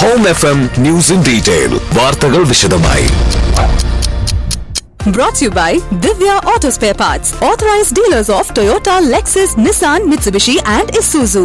Home F M news in detail വാർത്തകൾ വിശദമായി Brought to you by Divya Auto Spare Parts, authorized dealers of Toyota, Lexus, Nissan, Mitsubishi, and Isuzu.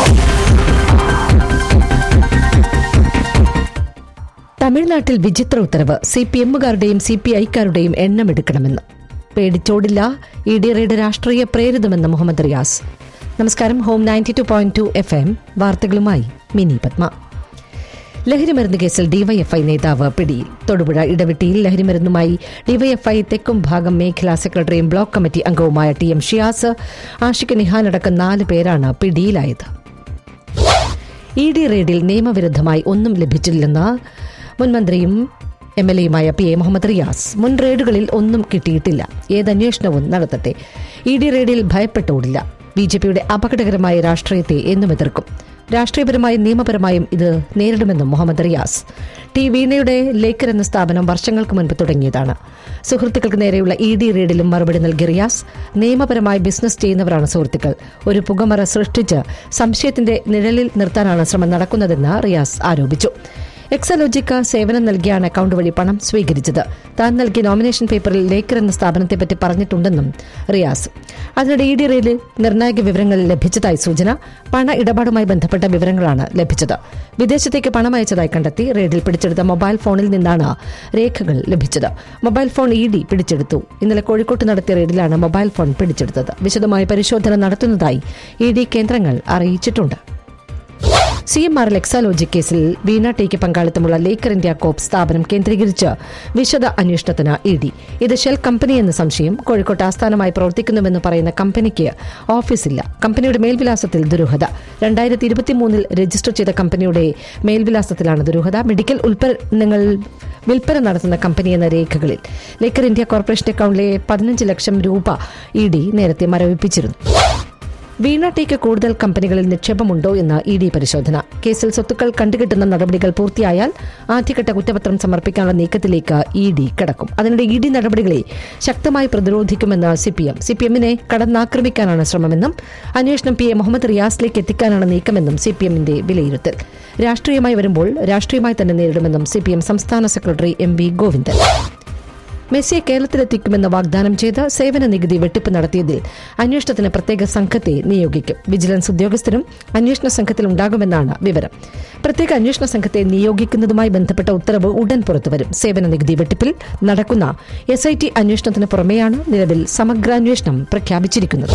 തമിഴ്നാട്ടിൽ വിചിത്ര ഉത്തരവ് C P എമ്മുകാരുടെയും C P ഐക്കാരുടെയും എണ്ണമെടുക്കണമെന്ന് പേടിച്ചോടില്ല ഇ ഡി റെയ്ഡ് രാഷ്ട്രീയ പ്രേരിതമെന്ന് മുഹമ്മദ് റിയാസ് നമസ്കാരം home ninety two point two F M വാർത്തകളുമായി മിനി പത്മ ലഹരിമരുന്ന് കേസിൽ ഡിവൈഎഫ്ഐ നേതാവ് പിടിയിൽ തൊടുപുഴ ഇടവിട്ടിയിൽ ലഹരിമരുന്നുമായി ഡിവൈഎഫ്ഐ തെക്കും ഭാഗം മേഖലാ സെക്രട്ടറിയും ബ്ലോക്ക് കമ്മിറ്റി അംഗവുമായ ടി എം ഷിയാസ് ആഷിഖ് നിഹാൻ അടക്കം നാല് പേരാണ് പിടിയിലായത് ഇ ഡി റെയ്ഡിൽ നിയമവിരുദ്ധമായി ഒന്നും ലഭിച്ചില്ലെന്ന് മുൻമന്ത്രിയും എം എൽ എയുമായ പി എ മുഹമ്മദ് റിയാസ് മുൻ റെയ്ഡുകളിൽ ഒന്നും കിട്ടിയിട്ടില്ല ഏതന്വേഷണവും നടത്തട്ടെ ഇ ഡി റെയ്ഡിൽ ഭയപ്പെട്ടോടില്ല ബി ജെ പിയുടെ അപകടകരമായ രാഷ്ട്രീയത്തെ എന്നും എതിർക്കും രാഷ്ട്രീയപരമായും നിയമപരമായും ഇത് നേരിടുമെന്നും മുഹമ്മദ് റിയാസ് ടി വീണയുടെ ലേക്കർ എന്ന സ്ഥാപനം വർഷങ്ങൾക്ക് മുൻപ് തുടങ്ങിയതാണ് സുഹൃത്തുക്കൾക്ക് നേരെയുള്ള ഇ ഡി റെയ്ഡിലും മറുപടി നൽകിയ റിയാസ് നിയമപരമായി ബിസിനസ് ചെയ്യുന്നവരാണ് സുഹൃത്തുക്കൾ ഒരു പുകമറ സൃഷ്ടിച്ച് സംശയത്തിന്റെ നിഴലിൽ നിർത്താനാണ് ശ്രമം നടക്കുന്നതെന്ന് റിയാസ് ആരോപിച്ചു എക്സലോജിക്ക സേവനം നൽകിയാണ് അക്കൌണ്ട് വഴി പണം സ്വീകരിച്ചത് താൻ നൽകിയ നോമിനേഷൻ പേപ്പറിൽ ലേക്കർ എന്ന സ്ഥാപനത്തെപ്പറ്റി പറഞ്ഞിട്ടുണ്ടെന്നും റിയാസ് അതിനിടെ ഇ ഡി റെയിലിൽ നിർണായക വിവരങ്ങൾ ലഭിച്ചതായി സൂചന പണ ഇടപാടുമായി ബന്ധപ്പെട്ട വിവരങ്ങളാണ് ലഭിച്ചത് വിദേശത്തേക്ക് പണം അയച്ചതായി കണ്ടെത്തി റെയ്ഡിൽ പിടിച്ചെടുത്ത മൊബൈൽ ഫോണിൽ നിന്നാണ് രേഖകൾ ലഭിച്ചത് മൊബൈൽ ഫോൺ ഇ ഡി പിടിച്ചെടുത്തു ഇന്നലെ കോഴിക്കോട്ട് നടത്തിയ റെയ്ഡിലാണ് മൊബൈൽ ഫോൺ പിടിച്ചെടുത്തത് വിശദമായ പരിശോധന നടത്തുന്നതായി ഇ ഡി കേന്ദ്രങ്ങൾ അറിയിച്ചിട്ടുണ്ട് സി എം ആർ എക്സാലോജി കേസിൽ വീണ ടിക്ക് പങ്കാളിത്തമുള്ള ലേക്കർ ഇന്ത്യ കോപ്പ് സ്ഥാപനം കേന്ദ്രീകരിച്ച് വിശദ അന്വേഷണത്തിന് ഇ ഡി ഇത് ഷെൽ കമ്പനി എന്ന സംശയം കോഴിക്കോട്ട് ആസ്ഥാനമായി പ്രവർത്തിക്കുന്നുവെന്ന് പറയുന്ന കമ്പനിക്ക് ഓഫീസില്ല കമ്പനിയുടെ മേൽവിലാസത്തിൽ ദുരൂഹത രണ്ടായിരത്തി ഇരുപത്തിമൂന്നിൽ രജിസ്റ്റർ ചെയ്ത കമ്പനിയുടെ മേൽവിലാസത്തിലാണ് ദുരൂഹത മെഡിക്കൽ ഉൽപ്പന്നങ്ങൾ വിൽപ്പന നടത്തുന്ന കമ്പനി എന്ന രേഖകളിൽ ലേക്കർ ഇന്ത്യ കോർപ്പറേഷൻ അക്കൌണ്ടിലെ പതിനഞ്ച് ലക്ഷം രൂപ ഇ ഡി നേരത്തെ മരവിപ്പിച്ചിരുന്നു വീണ ടിക്ക് കൂടുതൽ കമ്പനികളിൽ നിക്ഷേപമുണ്ടോ എന്ന ഇ ഡി പരിശോധന കേസിൽ സ്വത്തുക്കൾ കണ്ടുകിട്ടുന്ന നടപടികൾ പൂർത്തിയായാൽ ആദ്യഘട്ട കുറ്റപത്രം സമർപ്പിക്കാനുള്ള നീക്കത്തിലേക്ക് ഇ ഡി കടക്കും അതിനിടെ ഇ ഡി നടപടികളെ ശക്തമായി പ്രതിരോധിക്കുമെന്ന് C P M C P എമ്മിനെ കടന്നാക്രമിക്കാനാണ് ശ്രമമെന്നും അന്വേഷണം പി എ മുഹമ്മദ് റിയാസിലേക്ക് എത്തിക്കാനാണ് നീക്കമെന്നും സി പി എമ്മിന്റെ വിലയിരുത്തൽ രാഷ്ട്രീയമായി വരുമ്പോൾ രാഷ്ട്രീയമായി തന്നെ നേരിടുമെന്നും സി പി എം സംസ്ഥാന സെക്രട്ടറി എം വി ഗോവിന്ദൻ മെസ്സിയെ കേരളത്തിലെത്തിക്കുമെന്ന് വാഗ്ദാനം ചെയ്ത് സേവന നികുതി വെട്ടിപ്പ് നടത്തിയതിൽ അന്വേഷണത്തിന് പ്രത്യേക സംഘത്തെ നിയോഗിക്കും വിജിലൻസ് ഉദ്യോഗസ്ഥരും അന്വേഷണ സംഘത്തിൽ ഉണ്ടാകുമെന്നാണ് വിവരം പ്രത്യേക അന്വേഷണ സംഘത്തെ നിയോഗിക്കുന്നതുമായി ബന്ധപ്പെട്ട ഉത്തരവ് ഉടൻ പുറത്തുവരും സേവന നികുതി വെട്ടിപ്പിൽ നടക്കുന്ന എസ് ഐ ടി അന്വേഷണത്തിന് പുറമെയാണ് നിലവിൽ സമഗ്രാന്വേഷണം പ്രഖ്യാപിച്ചിരിക്കുന്നത്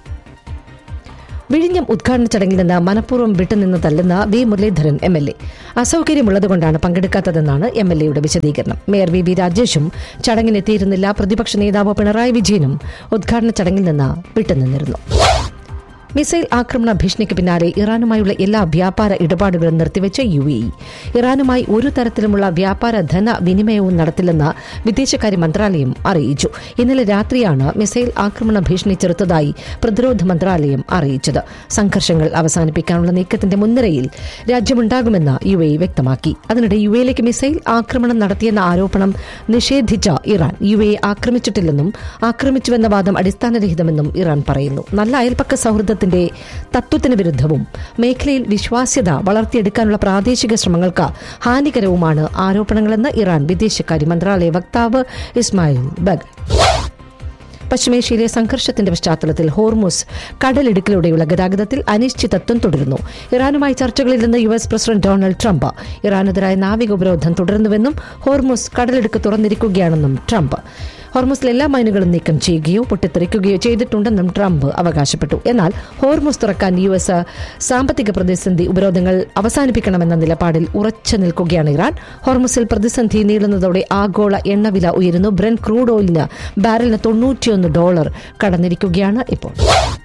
വിഴിഞ്ഞം ഉദ്ഘാടന ചടങ്ങിൽ നിന്ന് മനഃപൂർവ്വം വിട്ടുനിന്നതല്ലെന്ന് V Muraleedharan M L A അസൌകര്യമുള്ളതുകൊണ്ടാണ് പങ്കെടുക്കാത്തതെന്നാണ് എം എൽ എയുടെ വിശദീകരണം മേയർ വി വി രാജേഷും ചടങ്ങിനെത്തിയിരുന്നില്ല പ്രതിപക്ഷ നേതാവ് പിണറായി വിജയനും ഉദ്ഘാടന ചടങ്ങിൽ നിന്ന് വിട്ടുനിന്നിരുന്നു മിസൈൽ ആക്രമണ ഭീഷണിക്ക് പിന്നാലെ ഇറാനുമായുള്ള എല്ലാ വ്യാപാര ഇടപാടുകളും നിർത്തിവെച്ച യു എ ഇ ഇറാനുമായി ഒരു തരത്തിലുമുള്ള വ്യാപാര ധന വിനിമയവും നടത്തില്ലെന്ന് വിദേശകാര്യ മന്ത്രാലയം അറിയിച്ചു ഇന്നലെ രാത്രിയാണ് മിസൈൽ ആക്രമണ ഭീഷണി ചെറുത്തതായി പ്രതിരോധ മന്ത്രാലയം അറിയിച്ചത് സംഘർഷങ്ങൾ അവസാനിപ്പിക്കാനുള്ള നീക്കത്തിന്റെ മുൻനിരയിൽ രാജ്യമുണ്ടാകുമെന്ന് യു എ ഇ വ്യക്തമാക്കി അതിനിടെ യു എയിലേക്ക് മിസൈൽ ആക്രമണം നടത്തിയെന്ന ആരോപണം നിഷേധിച്ച ഇറാൻ യു എ ആക്രമിച്ചിട്ടില്ലെന്നും ആക്രമിച്ചുവെന്ന വാദം അടിസ്ഥാനരഹിതമെന്നും ഇറാൻ പറയുന്നു നല്ല അയൽപക്ക സൗഹൃദത്തിന്റെ തത്വത്തിന് വിരുദ്ധവും മേഖലയിൽ വിശ്വാസ്യത വളർത്തിയെടുക്കാനുള്ള പ്രാദേശിക ശ്രമങ്ങൾക്ക് ഹാനികരവുമാണ് ആരോപണങ്ങളെന്ന് ഇറാൻ വിദേശകാര്യ മന്ത്രാലയ വക്താവ് ഇസ്മായിൽ ബഗ് പശ്ചിമേഷ്യയിലെ സംഘർഷത്തിന്റെ പശ്ചാത്തലത്തിൽ ഹോർമുസ് കടലിടുക്കിലൂടെയുള്ള ഗതാഗതത്തിൽ അനിശ്ചിതത്വം തുടരുന്നു ഇറാനുമായി ചർച്ചകളിൽ നിന്ന് U S president Donald Trump ഇറാനെതിരായ നാവിക ഉപരോധം തുടരുന്നുവെന്നും ഹോർമുസ് കടലിടുക്ക് തുറന്നിരിക്കുകയാണെന്നും ട്രംപ് ഹോർമുസിൽ എല്ലാ മൈനുകളും നീക്കം ചെയ്യുകയോ പൊട്ടിത്തെറിക്കുകയോ ചെയ്തിട്ടുണ്ടെന്നും ട്രംപ് അവകാശപ്പെട്ടു എന്നാൽ ഹോർമുസ് തുറക്കാൻ യു എസ് സാമ്പത്തിക പ്രതിസന്ധി ഉപരോധങ്ങൾ അവസാനിപ്പിക്കണമെന്ന നിലപാടിൽ ഉറച്ചു നിൽക്കുകയാണ് ഇറാൻ ഹോർമുസിൽ പ്രതിസന്ധി നീളുന്നതോടെ ആഗോള എണ്ണവില ഉയരുന്നു ബ്രെൻ ക്രൂഡ് ഓയിലിന് ബാരലിന് തൊണ്ണൂറ്റിയൊന്ന് ഡോളർ കടന്നിരിക്കുകയാണ് ഇപ്പോൾ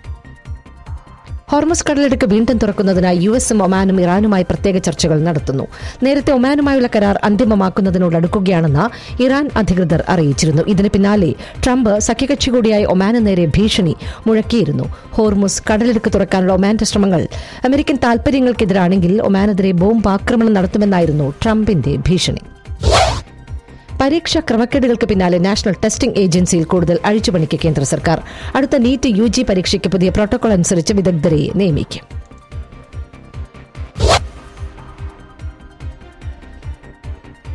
ഹോർമസ് കടലിടുക്ക് വീണ്ടും തുറക്കുന്നതിനായി യു എസും ഒമാനും ഇറാനുമായി പ്രത്യേക ചർച്ചകൾ നടത്തുന്നു നേരത്തെ ഒമാനുമായുള്ള കരാർ അന്തിമമാക്കുന്നതിനോടടുക്കുകയാണെന്ന് ഇറാൻ അധികൃതർ അറിയിച്ചിരുന്നു ഇതിന് പിന്നാലെ ട്രംപ് സഖ്യകക്ഷി കൂടിയായ ഒമാന് നേരെ ഭീഷണി മുഴക്കിയിരുന്നു ഹോർമുസ് കടലിടുക്ക് തുറക്കാനുള്ള ഒമാന്റെ ശ്രമങ്ങൾ അമേരിക്കൻ താൽപര്യങ്ങൾക്കെതിരാണെങ്കിൽ ഒമാനെതിരെ ബോംബ് ആക്രമണം നടത്തുമെന്നായിരുന്നു ട്രംപിന്റെ ഭീഷണി പരീക്ഷാ ക്രമക്കേടുകൾക്ക് പിന്നാലെ നാഷണൽ ടെസ്റ്റിംഗ് ഏജൻസിയിൽ കൂടുതൽ അഴിച്ചുപണിക്ക് കേന്ദ്ര സർക്കാർ അടുത്ത നീറ്റ് യു ജി പരീക്ഷയ്ക്ക് പുതിയ പ്രോട്ടോകോൾ അനുസരിച്ച് വിദഗ്ധരെ നിയമിക്കും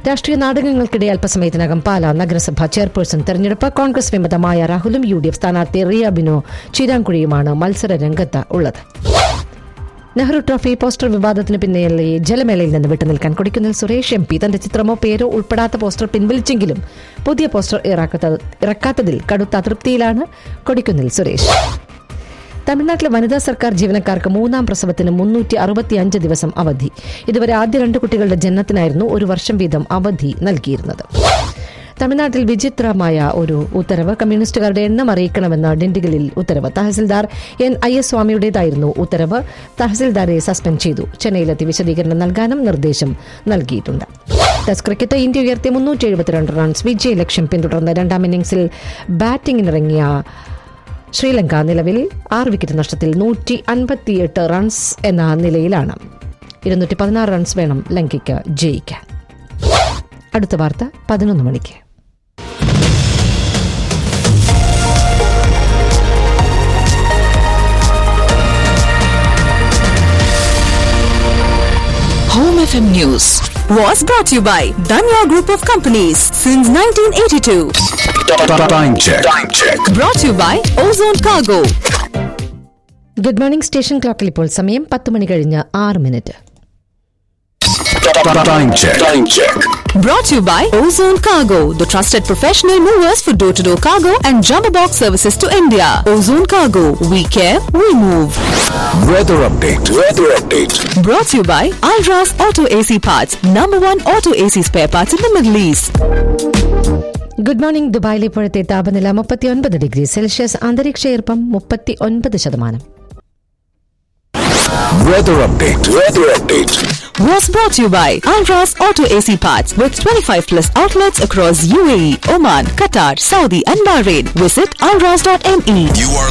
രാഷ്ട്രീയ നാടകങ്ങൾക്കിടെ അല്പസമയത്തിനകം പാലാ നഗരസഭ ചെയർപേഴ്സൺ തെരഞ്ഞെടുപ്പ് കോൺഗ്രസ് വിമതമായ രാഹുലും യു ഡി എഫ് സ്ഥാനാർത്ഥി റിയ ബിനോ ചീരാങ്കുഴിയുമാണ് മത്സര രംഗത്ത് ഉള്ളത് നെഹ്റു ട്രോഫി പോസ്റ്റർ വിവാദത്തിന് പിന്നാലെ ജലമേളയിൽ നിന്ന് വിട്ടുനിൽക്കാൻ കൊടിക്കുന്നിൽ സുരേഷ് എം പി തന്റെ ചിത്രമോ പേരോ ഉൾപ്പെടാത്ത പോസ്റ്റർ പിൻവലിച്ചെങ്കിലും പുതിയ പോസ്റ്റർ ഇറക്കാത്ത- ഇറക്കാത്തതിൽ കടുത്ത അതൃപ്തിയിലാണ് കൊടിക്കുന്നിൽ സുരേഷ് തമിഴ്നാട്ടിലെ വനിതാ സർക്കാർ ജീവനക്കാർക്ക് മൂന്നാം പ്രസവത്തിന് മുന്നൂറ്റി അറുപത്തിയഞ്ച് ദിവസം അവധി ഇതുവരെ ആദ്യ രണ്ട് കുട്ടികളുടെ ജനനത്തിനായിരുന്നു ഒരു വർഷം വീതം അവധി നൽകിയിരുന്നത് തമിഴ്നാട്ടിൽ വിചിത്രമായ ഒരു ഉത്തരവ് കമ്മ്യൂണിസ്റ്റുകാരുടെ എണ്ണം അറിയിക്കണമെന്ന ഡിണ്ടിഗലിൽ ഉത്തരവ് തഹസിൽദാർ എൻ ഐ എസ് സ്വാമിയുടേതായിരുന്നു ഉത്തരവ് തഹസിൽദാരെ സസ്പെൻഡ് ചെയ്തു ചെന്നൈയിലെത്തി വിശദീകരണം നൽകാനും നിർദ്ദേശം നൽകിയിട്ടുണ്ട് ടെസ്റ്റ് ക്രിക്കറ്റ് ഇന്ത്യ ഉയർത്തിയ മുന്നൂറ്റി എഴുപത്തിരണ്ട് റൺസ് വിജയ ലക്ഷ്യം പിന്തുടർന്ന രണ്ടാം ഇന്നിംഗ്സിൽ ബാറ്റിംഗിനിറങ്ങിയ ശ്രീലങ്ക നിലവിൽ ആറ് വിക്കറ്റ് നഷ്ടത്തിൽ നൂറ്റി അൻപത്തിയെട്ട് റൺസ് എന്ന നിലയിലാണ് ഇരുന്നൂറ്റി പതിനാറ് റൺസ് വേണം ലങ്കയ്ക്ക് ജയിക്കാൻ അടുത്ത വാർത്ത പതിനൊന്ന് മണിക്ക് Home FM News was brought to you by Danya Group of Companies since 1982. Time check. Time check. Brought to you by Ozone Cargo. Good morning station ക്ലോക്കിൽ ഇപ്പോൾ സമയം പത്ത് മണി കഴിഞ്ഞ് ആറ് minute Time check. Time check. Brought to you by Ozone Cargo, the trusted professional movers for door to door cargo and jumbo box services to India. Ozone Cargo, we care, we move. Weather update. Weather update. Brought to you by Alras Auto AC Parts, number one auto AC spare parts in the Middle East. Good morning ദുബായിലെ ഇപ്പോഴത്തെ താപനില മുപ്പത്തി ഒൻപത് degree Celsius അന്തരീക്ഷ ഈർപ്പം മുപ്പത്തി ഒൻപത് ശതമാനം Weather update. Weather update. Was brought to you by Alras Auto AC Parts with 25 plus outlets across UAE, Oman, Qatar, Saudi, and Bahrain. Visit alras.me. You are